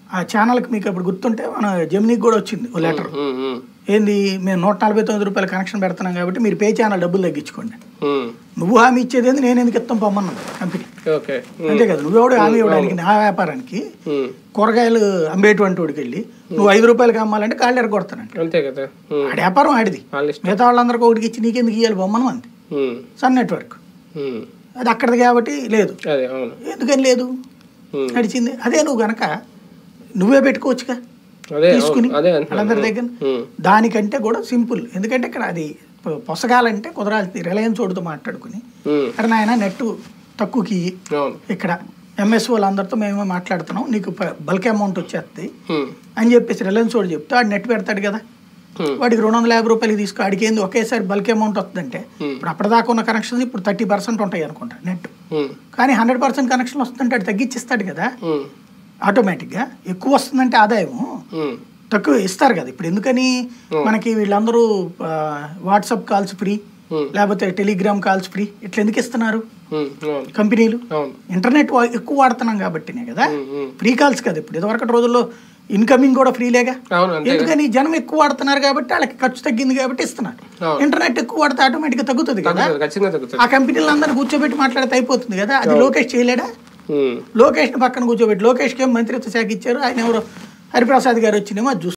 ఆ ఛానల్కి మీకు అప్పుడు గుర్తుంటే మన జమినీకి కూడా వచ్చింది ఓ లెటర్ ఉమ్, ఉమ్, ఏంది మేము నూట నలభై తొమ్మిది రూపాయల కనెక్షన్ పెడుతున్నాం కాబట్టి మీరు పే ఛానల్ డబ్బులు తగ్గించుకోండి ఉమ్, నువ్వు హామీ ఇచ్చేది ఏంది నేను ఎందుకు ఇస్తాం పొమ్మన్నది కంపెనీ ఓకే ఉమ్, అంతే కదా నువ్వెవడు హామీ ఇవ్వడానికి నా వ్యాపారానికి ఉమ్, కూరగాయలు అమ్మేటువంటి వాడికి వెళ్ళి నువ్వు ఐదు రూపాయలకి అమ్మాలంటే కాళ్ళు ఎరగొడతానండి అంతే కదా ఉమ్, ఆడి వ్యాపారం ఆడిది వాళ్ళ ఇష్టం మిగతా వాళ్ళందరికీ ఒకటికి ఇచ్చి నీకెందుకు ఇవ్వాలి బొమ్మను అంది ఉమ్, సన్ నెట్వర్క్ ఉమ్, అది అక్కడిది కాబట్టి లేదు అదే అవును ఎందుకని లేదు ఉమ్, నడిచింది అదే నువ్వు గనక నువ్వే పెట్టుకోవచ్చుగా అదే తీసుకుని అవును, అదే అంటున్నాను. వాళ్ళందరి దగ్గర ఉమ్, దానికంటే కూడా సింపుల్ ఎందుకంటే ఇక్కడ అది పొ- పొసగాలంటే కుదరాల్సింది రిలయన్స్ వాడితో మాట్లాడుకుని ఉమ్, అరే నాయన నెట్ తక్కువకి ఇయ్యి. అవును ఇక్కడ ఎంఎస్ వాళ్ళందరితో మేమే మాట్లాడుతున్నాం నీకు బల్క్ అమౌంట్ వచ్చేస్తుంది ఉమ్, అని చెప్పేసి రిలయన్స్ వాడు చెప్తే వాడు నెట్ పెడతాడు కదా ఉమ్, వాడికి రెండు వందల యాభై రూపాయలకి తీసుకో ఆడికి ఏంది ఒకేసారి బల్క్ అమౌంట్ వస్తుందంటే Hmm. ఇప్పుడు అప్పటిదాకా ఉన్న కనెక్షన్స్ ఇప్పుడు థర్టీ పర్సెంట్ ఉంటాయి అనుకుంటా నెట్ ఉమ్, కానీ హండ్రెడ్ పర్సెంట్ కనెక్షన్ వస్తుందంటే అది తగ్గించిస్తాడు కదా ఉమ్, ఆటోమేటిక్గా ఎక్కువ వస్తుందంటే ఆదాయము ఉమ్, తక్కువ ఇస్తారు కదా ఇప్పుడు ఎందుకని మనకి వీళ్ళందరూ ఆ, వాట్సాప్ కాల్స్ ఫ్రీ ఉమ్, లేకపోతే టెలిగ్రామ్ కాల్స్ ఫ్రీ ఇట్లా ఎందుకు ఇస్తున్నారు ఉమ్, అవును కంపెనీలు అవును ఇంటర్నెట్ వా- ఎక్కువ వాడుతున్నాం కాబట్టినే కదా ఉమ్, ఉమ్, ఫ్రీ కాల్స్ కదా ఇప్పుడు ఇదివరకటి రోజుల్లో ఇన్కమింగ్ కూడా ఫ్రీలేగా అవును అంతే కదా ఎందుకని జనం ఎక్కువ వాడుతున్నారు కాబట్టి వాళ్ళకి ఖర్చు తగ్గింది కాబట్టి ఇస్తున్నారు అవును. ఇంటర్నెట్ ఎక్కువ వాడితే ఆటోమేటిక్గా తగ్గుతుంది కదా తగ్గుతుంది ఖచ్చితంగా తగ్గుతుంది ఆ కంపెనీలందరినీ కూర్చోబెట్టి మాట్లాడితే అయిపోతుంది కదా అది లోకేష్ చేయలేడా ఉమ్, లోకేష్ని పక్కన కూర్చోబెట్టి లోకేష్కి ఏం మంత్రిత్వ శాఖ ఇచ్చారు ఆయన ఎవరో హరిప్రసాద్ గారు వచ్చినేమో అది చూసుకుంటారు.